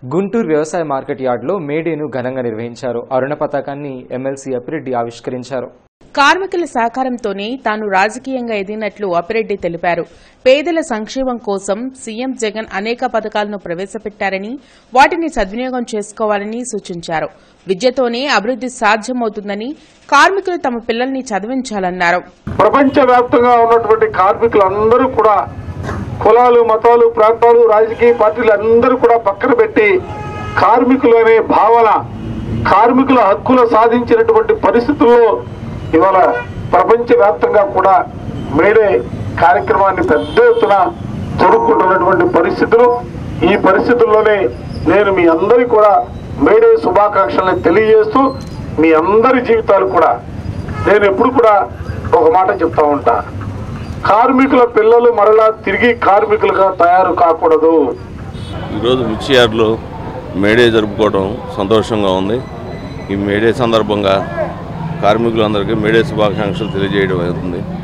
గుంటూరు వ్యవసాయ మార్కెట్ యార్డులో మేడేను ఘనంగా నిర్వహించారు అరుణ పతాకాన్ని ఎమ్మెల్సీ అప్పిరెడ్డి ఆవిష్కరించారు కార్మికుల సహకారంతోనే తాను రాజకీయంగా ఎదిగినట్లు అప్పిరెడ్డి తెలిపారు పేదల సంక్షేమం కోసం సీఎం జగన్ అనేక పథకాలను ప్రవేశపెట్టారని వాటిని సద్వినియోగం చేసుకోవాలని సూచించారు విద్యతోనే అభివృద్ది సాధ్యమవుతుందని కార్మికులు తమ పిల్లల్ని చదివించాలన్నారు ప్రపంచవ్యాప్తంగా ఉన్నటువంటి కార్మికులందరూ కూడా కులాలు మతాలు ప్రాంతాలు రాజకీయ పార్టీలు అందరూ కూడా పక్కన పెట్టి కార్మికులు అనే భావన కార్మికుల హక్కులు సాధించినటువంటి పరిస్థితుల్లో ఇవాళ ప్రపంచవ్యాప్తంగా కూడా మేడే కార్యక్రమాన్ని పెద్ద ఎత్తున జరుపుకుంటున్నటువంటి పరిస్థితులు ఈ పరిస్థితుల్లోనే నేను మీ అందరికీ కూడా మేడే శుభాకాంక్షలను తెలియజేస్తూ మీ అందరి జీవితాలు కూడా నేను ఎప్పుడు కూడా ఒక మాట చెప్తా ఉంటా కార్మికుల పిల్లలు మరలా తిరిగి కార్మికులుగా తయారు కాకూడదు ఈరోజు మిర్చి యార్డ్లో మేడే జరుపుకోవడం సంతోషంగా ఉంది ఈ మేడే సందర్భంగా కార్మికులందరికీ మేడే శుభాకాంక్షలు తెలియజేయడం అవుతుంది